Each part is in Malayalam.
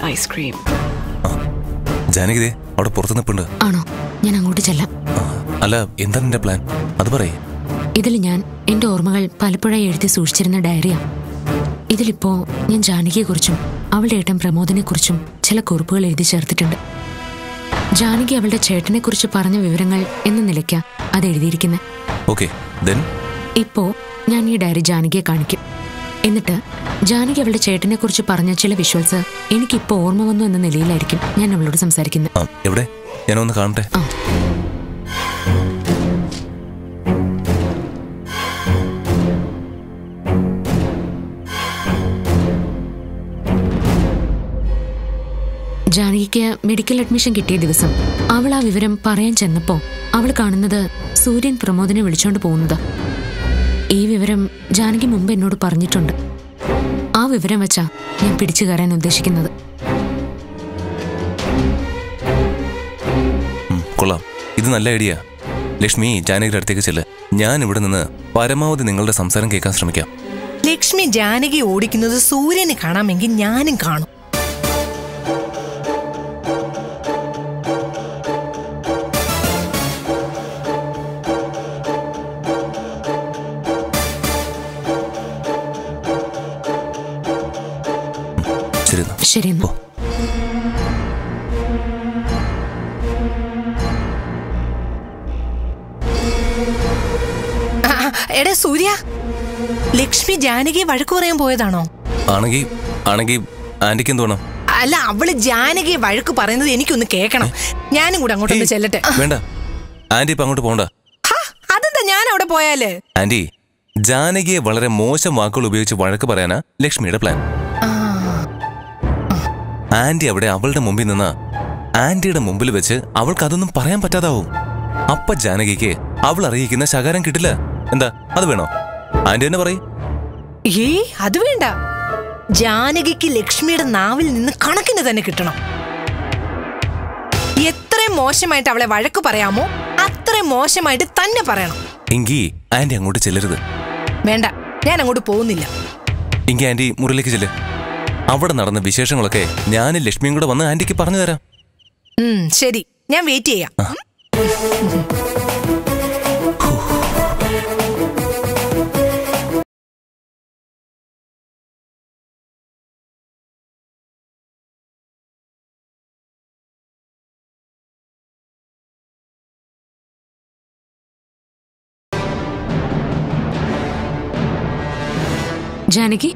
ice cream. ജാനകിതേ അവിടെ പുറത്ത് നിൽപ്പുണ്ട് ആണോ ഞാൻ അങ്ങോട്ട് ചെല്ലാം ആ, അല്ല എന്താ നിന്റെ പ്ലാൻ അത് പറയേ ഇതിൽ ഞാൻ എന്റെ ഓർമ്മകൾ പലപ്പോഴായി എഴുതി സൂക്ഷിച്ചിരുന്ന ഡയറിയാ ഇതിലിപ്പോ ഞാൻ ജാനകിയെക്കുറിച്ചും അവളുടെ ഏട്ടൻ പ്രമോദിനെക്കുറിച്ചും ചില കുറിപ്പുകൾ എഴുതി ചേർത്തിട്ടുണ്ട് ജാനകി അവളുടെ ചേട്ടനെക്കുറിച്ച് പറഞ്ഞ വിവരങ്ങൾ എന്ന നിലയ്ക്ക അത് എഴുതിയിരിക്കുന്നത് ഓക്കെ ദെൻ ഇപ്പോ ഞാൻ ഈ ഡയറി ജാനകിയെ കാണിക്കും എന്നിട്ട് ജാനകി അവളുടെ ചേട്ടനെക്കുറിച്ച് പറഞ്ഞ ചില വിഷ്വൽസ് എനിക്കിപ്പോ ഓർമ്മ വന്നു എന്ന നിലയിലായിരിക്കും ഞാൻ അവളോട് സംസാരിക്കുന്നത് ആ എവിടെ ഞാനൊന്ന് കാണട്ടെ ആ ജാനകിക്ക് മെഡിക്കൽ അഡ്മിഷൻ കിട്ടിയ ദിവസം അവൾ ആ വിവരം പറയാൻ ചെന്നപ്പോ അവൾ കാണുന്നത് സൂര്യൻ പ്രമോദിനെ വിളിച്ചോണ്ട് പോകുന്നത് ഈ വിവരം ജാനകി മുമ്പ് എന്നോട് പറഞ്ഞിട്ടുണ്ട് ആ വിവരം വെച്ചാ ഞാൻ പിടിച്ചു കയറാൻ ഉദ്ദേശിക്കുന്നത് ഉം, കൊള്ളാം ഇത് നല്ല ഐഡിയ ലക്ഷ്മി ജാനകിയുടെ അടുത്തേക്ക് ചെല്ല് ഞാൻ ഇവിടെ നിന്ന് പരമാവധി നിങ്ങളുടെ സംസാരം കേൾക്കാൻ ശ്രമിക്കാം ലക്ഷ്മി ജാനകി ഓടിക്കുന്നത് സൂര്യന് കാണാമെങ്കിൽ ഞാനും കാണും ശരി എന്നാ. ശരി എന്നാ. ഓ. ആ, ആ, എടാ സൂര്യ ലക്ഷ്മി ജാനകി വഴക്കു പറയാൻ പോയതാണോ ആണെങ്കി ആണെങ്കി ആന്റിക്ക് എന്ത് വേണം അല്ല അവള് ജാനകിയെ വഴക്ക് പറയുന്നത് എനിക്കൊന്ന് കേൾക്കണം ഞാനും കൂടെ അങ്ങോട്ടൊന്ന് ഏയ്, ചെല്ലട്ടെ വേണ്ട ആന്റി ഇപ്പൊ അങ്ങോട്ട് പോകണ്ട ഹാ, അതെന്താ ഞാൻ അവിടെ പോയാല് ആന്റി ജാനകിയെ വളരെ മോശം വാക്കുകൾ ഉപയോഗിച്ച് വഴക്ക് പറയാനാ ലക്ഷ്മിയുടെ പ്ലാൻ ആന്റി അവിടെ അവളുടെ മുമ്പിൽ നിന്ന ആന്റിയുടെ മുമ്പിൽ വെച്ച് അവൾക്ക് അതൊന്നും പറയാൻ പറ്റാതാവും അപ്പ ജാനകിക്ക് അവൾ അറിയിക്കുന്ന ശകാരം കിട്ടില്ല എന്താ അത് വേണോ ആന്റി തന്നെ പറയും ഏ അത് വേണ്ട ജാനകിക്ക് ലക്ഷ്മിയുടെ നാവിൽ നിന്ന് കണക്കിന് തന്നെ കിട്ടണം എത്രയും മോശമായിട്ട് അവളെ വഴക്ക് പറയാമോ അത്രയും മോശമായിട്ട് തന്നെ പറയണം എങ്കി ആന്റി അങ്ങോട്ട് ചെല്ലരുത് വേണ്ട ഞാൻ അങ്ങോട്ട് പോകുന്നില്ല എങ്കി ആന്റി മുറിയിലേക്ക് ചെല്ല് അവിടെ നടന്ന വിശേഷങ്ങളൊക്കെ ഞാനും ലക്ഷ്മിയും കൂടെ വന്ന് ആന്റിക്ക് പറഞ്ഞു തരാം ഉം ശരി ഞാൻ വെയിറ്റ് ചെയ്യാം ജാനകി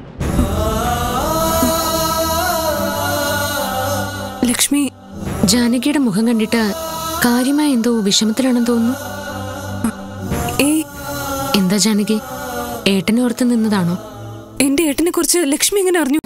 ലക്ഷ്മി ജാനകിയുടെ മുഖം കണ്ടിട്ട് കാര്യമായ എന്തോ വിഷമത്തിലാണെന്ന് തോന്നുന്നു ഏയ് എന്താ ജാനകി ഏട്ടനെ ഓർത്ത് നിന്നതാണോ എന്റെ ഏട്ടനെ കുറിച്ച് ലക്ഷ്മി എങ്ങനെ അറിഞ്ഞു